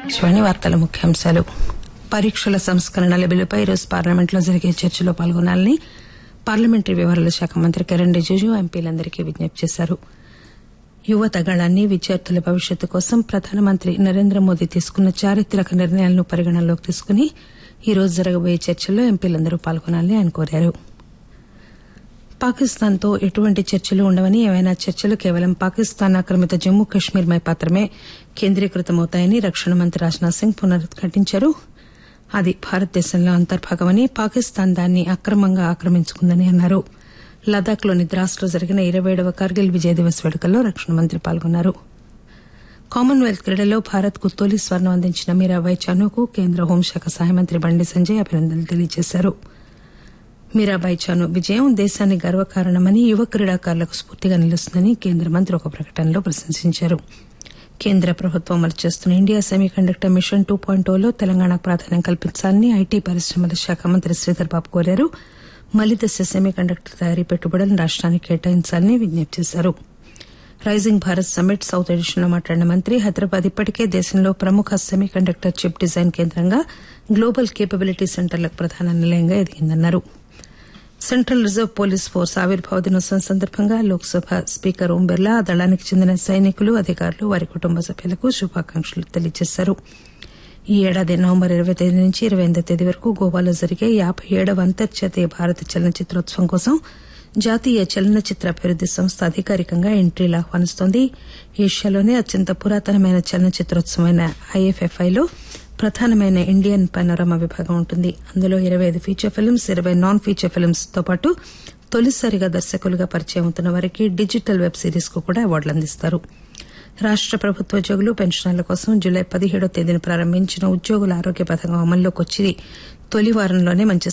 ఆకాశవాణి వార్తల ముఖ్యాంశాలు పరీక్షల సంస్కరణల బిల్లుపై ఈరోజు పార్లమెంట్లో జరిగే చర్చలో పాల్గొనాలని పార్లమెంటరీ వ్యవహారాల శాఖ మంత్రి కిరణ్ రిజిజు ఎంపీలందరికీ విజ్ఞప్తి చేశారు యువత గళాన్ని విద్యార్థుల భవిష్యత్తు కోసం ప్రధానమంత్రి నరేంద్ర మోదీ తీసుకున్న చారిత్రక నిర్ణయాలను పరిగణనలోకి తీసుకుని ఈరోజు జరగబోయే చర్చల్లో ఎంపీలందరూ పాల్గొనాలని ఆయన కోరారు పాకిస్తాన్తో ఎటువంటి చర్చలు ఉండవని ఏవైనా చర్చలు కేవలం పాకిస్తాన్ ఆక్రమిత జమ్మూ కశ్మీర్పై మాత్రమే కేంద్రీకృతమవుతాయని రక్షణ మంత్రి రాజ్నాథ్ సింగ్ పునరుద్ఘాటించారు అది భారతదేశంలో అంతర్భాగమని పాకిస్తాన్ దాన్ని అక్రమంగా ఆక్రమించుకుందని అన్నారు లదాఖ్లోని ద్రాస్లో జరిగిన ఇరవై ఏడవ కార్గిల్ విజయ్ దివస్ వేడుకల్లో రక్షణ మంత్రి పాల్గొన్నారు కామన్వెల్త్ క్రీడల్లో భారత్ కు తొలి స్వర్ణం అందించిన మీరాబాయి చానుకు కేంద్ర హోంశాఖ సహాయ మంత్రి బండి సంజయ్ అభినందనలు తెలియజేశారు మీరాబాయి చాను విజయం దేశానికి గర్వకారణమని యువ క్రీడాకారులకు స్ఫూర్తిగా నిలుస్తుందని కేంద్ర మంత్రి ఒక ప్రకటనలో ప్రశంసించారు కేంద్ర ప్రభుత్వం అమలు చేస్తున్న India semiconductor mission two point లో తెలంగాణకు ప్రాధాన్యం కల్పించాలని ఐటీ పరిశ్రమల శాఖ మంత్రి శ్రీధర్ బాబు కోరారు మలిదశ సెమీ కండక్టర్ తయారీ పెట్టుబడులను రాష్ట్రానికి కేటాయించాలని విజ్ఞప్తి చేశారు rising Bharat summit south edition లో మాట్లాడిన మంత్రి హైదరాబాద్ ఇప్పటికే దేశంలో ప్రముఖ సెమీ కండక్టర్ చిప్ డిజైన్ కేంద్రంగా గ్లోబల్ కేపబిలిటీ సెంటర్లకు ప్రధాన నిలయంగా ఎదిగిందన్నారు సెంట్రల్ రిజర్వ్ పోలీస్ ఫోర్స్ ఆవిర్భావ దినోత్సవం సందర్భంగా లోక్సభ స్పీకర్ ఓం బిర్లా ఆ దళానికి చెందిన సైనికులు అధికారులు వారి కుటుంబ సభ్యులకు శుభాకాంక్షలు తెలియజేశారు ఈ ఏడాది నవంబర్ ఇరవై తేదీ నుంచి ఇరవై ఎనిమిదో తేదీ వరకు గోవాలో జరిగే యాబై ఏడవ అంతర్జాతీయ భారత చలనచిత్రోత్సవం కోసం జాతీయ చలనచిత్ర అభివృద్ది సంస్థ అధికారికంగా ఎంట్రీలు ఆహ్వానిస్తోంది ఏషియాలోనే అత్యంత పురాతనమైన చలనచిత్రోత్సవమైన ఐఎఫ్ఎఫ్ఐలో ప్రధానమైన ఇండియన్ పనోరమా విభాగం ఉంటుంది అందులో ఇరవై ఐదు ఫీచర్ ఫిల్మ్స్ ఇరవై నాన్ ఫీచర్ ఫిల్మ్స్ తో పాటు తొలిసారిగా దర్శకులుగా పరిచయం అవుతున్న వారికి డిజిటల్ వెబ్ సిరీస్ కు కూడా అవార్డులు అందిస్తారు రాష్ట ప్రభుత్వ ఉద్యోగులు పెన్షనర్ల కోసం జూలై పదిహేడో తేదీన ప్రారంభించిన ఉద్యోగుల ఆరోగ్య పథకం అమల్లోకి వచ్చి తొలి వారంలోనే మంచి